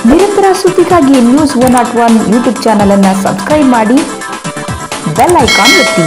ನಿರಂತರ ಸುದ್ದಿಗಾಗಿ news one nought one YouTube channel ಅನ್ನು ಸಬ್ಸ್ಕ್ರೈಬ್ ಮಾಡಿ ಬೆಲ್ ಐಕಾನ್ ಒತ್ತಿ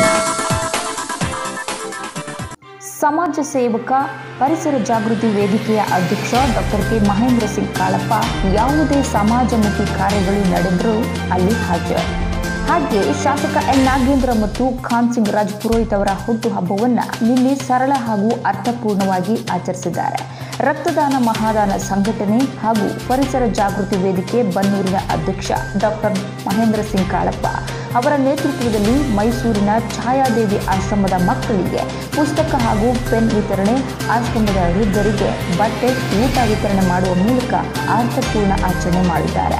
ಸಮಾಜ ಸೇವಕ ಪರಿಸರ ಜಾಗೃತಿ ವೇದಿಕೆಯ ಅಧ್ಯಕ್ಷ ಡಾಕ್ಟರ್ ಕೆ ಮಹೇಂದ್ರ ಸಿಂಗ್ ಕಾಳಪ್ಪ ಯಾವುದೇ ಸಮಾಜಮುಖಿ ಕಾರ್ಯಗಳು ನಡೆದರೂ ಅಲ್ಲಿ ಹಾಜರು ಹಾಗೆ ಶಾಸಕ ಎನ್ ನಾಗೇಂದ್ರ ಮತ್ತು ಖಾನ್ ಸಿಂಗ್ ರಾಜ್ ಪುರೋಹಿತ್ ಅವರ ಹುಟ್ಟುಹಬ್ಬವನ್ನು ನಿನ್ನೆ ಸರಳ ಹಾಗೂ ಅರ್ಥಪೂರ್ಣವಾಗಿ ಆಚರಿಸಿದ್ದಾರೆ ರಕ್ತದಾನ ಮಹಾದಾನ ಸಂಘಟನೆ ಹಾಗೂ ಪರಿಸರ ಜಾಗೃತಿ ವೇದಿಕೆ ಬನ್ನೂರಿನ ಅಧ್ಯಕ್ಷ ಡಾಕ್ಟರ್ ಮಹೇಂದ್ರ ಸಿಂಗ್ ಕಾಳಪ್ಪ ಅವರ ನೇತೃತ್ವದಲ್ಲಿ ಮೈಸೂರಿನ ಛಾಯಾದೇವಿ ಆಶ್ರಮದ ಮಕ್ಕಳಿಗೆ ಪುಸ್ತಕ ಹಾಗೂ ಪೆನ್ ವಿತರಣೆ ಆಶ್ರಮದ ವೃದ್ಧರಿಗೆ ಬಟ್ಟೆ ಊಟ ವಿತರಣೆ ಮಾಡುವ ಮೂಲಕ ಅರ್ಥಪೂರ್ಣ ಆಚರಣೆ ಮಾಡಿದ್ದಾರೆ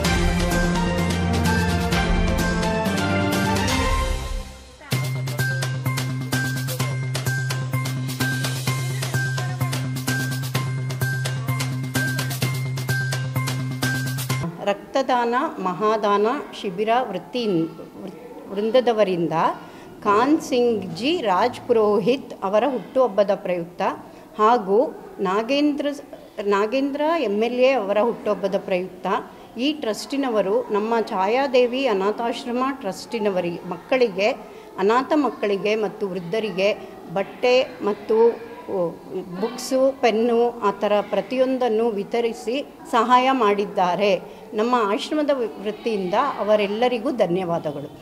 ರಕ್ತದಾನ ಮಹಾದಾನ ಶಿಬಿರ ವೃತ್ತಿ ವೃಂದದವರಿಂದ ಖಾನ್ ಸಿಂಗ್ ಜಿ ರಾಜ್ ಪುರೋಹಿತ್ ಅವರ ಹುಟ್ಟುಹಬ್ಬದ ಪ್ರಯುಕ್ತ ಹಾಗೂ Nagendra Nagendra M L A ಅವರ ಹುಟ್ಟುಹಬ್ಬದ ಪ್ರಯುಕ್ತ ಈ ಟ್ರಸ್ಟಿನವರು ನಮ್ಮ ಛಾಯಾದೇವಿ ಅನಾಥಾಶ್ರಮ ಟ್ರಸ್ಟಿನವರಿ ಮಕ್ಕಳಿಗೆ ಅನಾಥ ಮಕ್ಕಳಿಗೆ ಮತ್ತು ವೃದ್ಧರಿಗೆ ಬಟ್ಟೆ ಮತ್ತು ಬುಕ್ಸು ಪೆನ್ನು ಆ ಥರ ಪ್ರತಿಯೊಂದನ್ನು ವಿತರಿಸಿ ಸಹಾಯ ಮಾಡಿದ್ದಾರೆ ನಮ್ಮ ಆಶ್ರಮದ ವೃತ್ತಿಯಿಂದ ಅವರೆಲ್ಲರಿಗೂ ಧನ್ಯವಾದಗಳು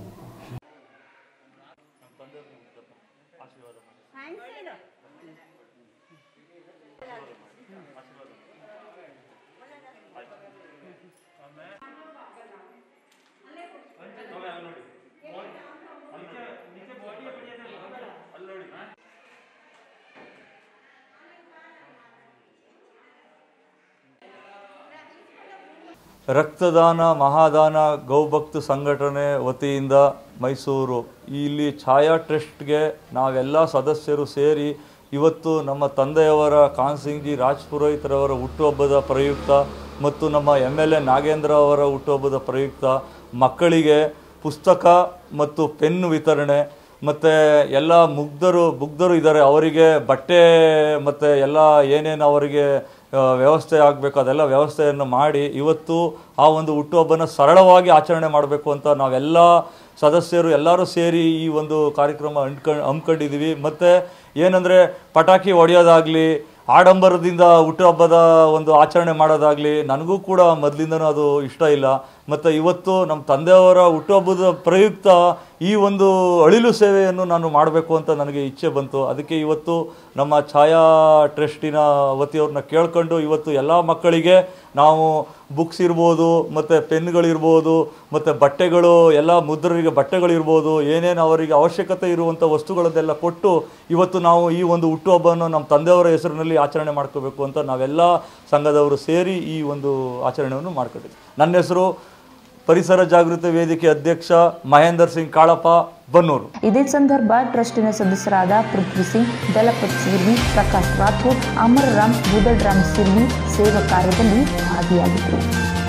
ರಕ್ತದಾನ ಮಹಾದಾನ ಗೌಭಕ್ತ ಸಂಘಟನೆ ವತಿಯಿಂದ ಮೈಸೂರು ಇಲ್ಲಿ ಛಾಯಾ ಟ್ರಸ್ಟ್ಗೆ ನಾವೆಲ್ಲ ಸದಸ್ಯರು ಸೇರಿ ಇವತ್ತು ನಮ್ಮ ತಂದೆಯವರ ಕಾನ್ಸಿಂಗ್ಜಿ ರಾಜ್ ಪುರೋಹಿತರವರ ಹುಟ್ಟುಹಬ್ಬದ ಪ್ರಯುಕ್ತ ಮತ್ತು ನಮ್ಮ ಎಮ್ ಎಲ್ ಎ ನಾಗೇಂದ್ರ ಅವರ ಹುಟ್ಟುಹಬ್ಬದ ಪ್ರಯುಕ್ತ ಮಕ್ಕಳಿಗೆ ಪುಸ್ತಕ ಮತ್ತು ಪೆನ್ ವಿತರಣೆ ಮತ್ತು ಎಲ್ಲ ಮುಗ್ಧರು ಮುಗ್ಧರು ಇದ್ದಾರೆ ಅವರಿಗೆ ಬಟ್ಟೆ ಮತ್ತು ಎಲ್ಲ ಏನೇನು ಅವರಿಗೆ ಆ, ವ್ಯವಸ್ಥೆ ಆಗಬೇಕು ಅದೆಲ್ಲ ವ್ಯವಸ್ಥೆಯನ್ನು ಮಾಡಿ ಇವತ್ತು ಆ ಒಂದು ಹುಟ್ಟುಹಬ್ಬನ ಸರಳವಾಗಿ ಆಚರಣೆ ಮಾಡಬೇಕು ಅಂತ ನಾವೆಲ್ಲ ಸದಸ್ಯರು ಎಲ್ಲರೂ ಸೇರಿ ಈ ಒಂದು ಕಾರ್ಯಕ್ರಮ ಅಂಡ್ಕೊಂಡು ಹಮ್ಮಿಕೊಂಡಿದ್ದೀವಿ ಮತ್ತು ಏನಂದರೆ ಪಟಾಕಿ ಹೊಡೆಯೋದಾಗಲಿ ಆಡಂಬರದಿಂದ ಹುಟ್ಟುಹಬ್ಬದ ಒಂದು ಆಚರಣೆ ಮಾಡೋದಾಗಲಿ ನನಗೂ ಕೂಡ ಮೊದಲಿಂದನೂ ಅದು ಇಷ್ಟ ಇಲ್ಲ ಮತ್ತು ಇವತ್ತು ನಮ್ಮ ತಂದೆಯವರ ಹುಟ್ಟುಹಬ್ಬದ ಪ್ರಯುಕ್ತ ಈ ಒಂದು ಅಳಿಲು ಸೇವೆಯನ್ನು ನಾನು ಮಾಡಬೇಕು ಅಂತ ನನಗೆ ಇಚ್ಛೆ ಬಂತು ಅದಕ್ಕೆ ಇವತ್ತು ನಮ್ಮ ಛಾಯಾ ಟ್ರಸ್ಟಿನ ವತಿಯವ್ರನ್ನ ಕೇಳ್ಕೊಂಡು ಇವತ್ತು ಎಲ್ಲ ಮಕ್ಕಳಿಗೆ ನಾವು ಬುಕ್ಸ್ ಇರ್ಬೋದು ಮತ್ತು ಪೆನ್ಗಳಿರ್ಬೋದು ಮತ್ತು ಬಟ್ಟೆಗಳು ಎಲ್ಲ ಮುದ್ರರಿಗೆ ಬಟ್ಟೆಗಳಿರ್ಬೋದು ಏನೇನು ಅವರಿಗೆ ಅವಶ್ಯಕತೆ ಇರುವಂಥ ವಸ್ತುಗಳನ್ನೆಲ್ಲ ಕೊಟ್ಟು ಇವತ್ತು ನಾವು ಈ ಒಂದು ಹುಟ್ಟುಹಬ್ಬವನ್ನು ನಮ್ಮ ತಂದೆಯವರ ಹೆಸರಿನಲ್ಲಿ ಆಚರಣೆ ಮಾಡ್ಕೋಬೇಕು ಅಂತ ನಾವೆಲ್ಲ ಸಂಘದವರು ಸೇರಿ ಈ ಒಂದು ಆಚರಣೆಯನ್ನು ಮಾಡ್ಕೊಂಡಿದ್ವಿ ನನ್ನ ಹೆಸರು ಪರಿಸರ ಜಾಗೃತಿ ವೇದಿಕೆ ಅಧ್ಯಕ್ಷ ಮಹೇಂದರ್ ಸಿಂಗ್ ಕಾಳಪ್ಪ ಬನ್ನೂರು ಇದೇ ಸಂದರ್ಭ ಟ್ರಸ್ಟಿನ ಸದಸ್ಯರಾದ ಪೃಥ್ವಿ ಸಿಂಗ್ ದಲಪತ್ ಸಿರ್ವಿ ಪ್ರಕಾಶ್ ರಾಥೋಡ್ ಅಮರ್ ರಾಮ್ ಬುದಡ್ ರಾಮ್ ಸಿರ್ವಿ ಸೇವಾ ಕಾರ್ಯದಲ್ಲಿ ಭಾಗಿಯಾಗಿದ್ದರು